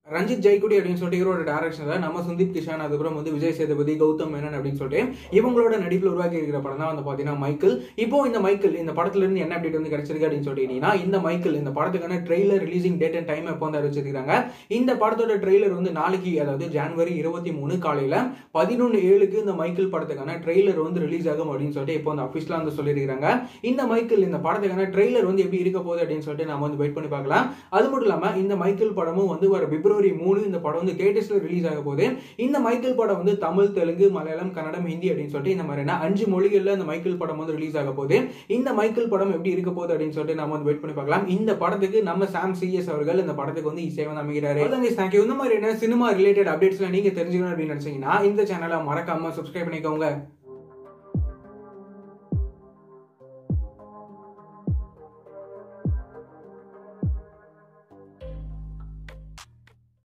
ரஞ்சித் ஜெய்குடி அப்படின்னு சொல்லிட்டு இவரோட டேரக்ஷன்ல நம்ம சுந்தீப் கிஷான் அதுக்கப்புறம் வந்து விஜய் சேதுபதி கௌதம் மேனன் அப்படின்னு சொல்லிட்டு இவங்களோட நடிப்பில் உருவாக்கி இருக்கிற படம் தான் வந்து பாத்தீங்கன்னா மைக்கிள் இப்போ இந்த மைக்கிள் இந்த படத்துல இருந்து என்ன அப்டேட் வந்து கிடைச்சிருக்கு அப்படின்னு சொல்லிட்டீங்கன்னா இந்த மைக்கிள் இந்த படத்துக்கான trailer releasing date and time எப்போ வந்து அறிவிச்சிருக்காங்க இந்த படத்தோட ட்ரெய்லர் வந்து நாளைக்கு அதாவது ஜனவரி இருபத்தி மூணு காலையில பதினொன்று ஏழுக்கு இந்த மைக்கிள் படத்துக்கான ட்ரெய்லர் வந்து ரிலீஸ் ஆகும் அப்படின்னு சொல்லிட்டு இப்போ வந்து அஃபிஷியலாக வந்து சொல்லியிருக்காங்க இந்த மைக்கிள் இந்த படத்துக்கான ட்ரெய்லர் வந்து எப்படி இருக்க போகுது அப்படின்னு சொல்லிட்டு நம்ம வந்து வெயிட் பண்ணி பார்க்கலாம் அது மட்டும் இல்லாம இந்த மைக்கேல் படமும் வந்து வர பிப்ரவரி மூணு இந்த படம் வந்து தேட்டர்ஸ்ல ரிலீஸ் ஆக போகுது இந்த மைக்கேல் படம் வந்து தமிழ் தெலுங்கு மலையாளம் கன்னடம் ஹிந்தி அப்படின்னு சொல்லிட்டு இந்த மாதிரியான அஞ்சு மொழிகள்ல இந்த மைக்கேல் படம் வந்து ரிலீஸ் ஆக போகுது இந்த மைக்கேல் படம் எப்படி இருக்க போகுது அப்படின்னு சொல்லிட்டு நம்ம வந்து வெயிட் பண்ணி பார்க்கலாம் இந்த படத்துக்கு நம்ம சாம் சிஎஸ் அவர்கள் இந்த படத்துக்கு வந்து இசை வந்து அமைக்கிறாரு தேங்க்யூ இந்த மாதிரியான சினிமா ரிலேட்டட் அப்டேட்ஸ்லாம் நீங்க தெரிஞ்சுக்கணும் அப்படின்னு நினைச்சீங்கன்னா இந்த சேனலை மறக்காம சப்ஸ்கிரைப் பண்ணிக்கோங்க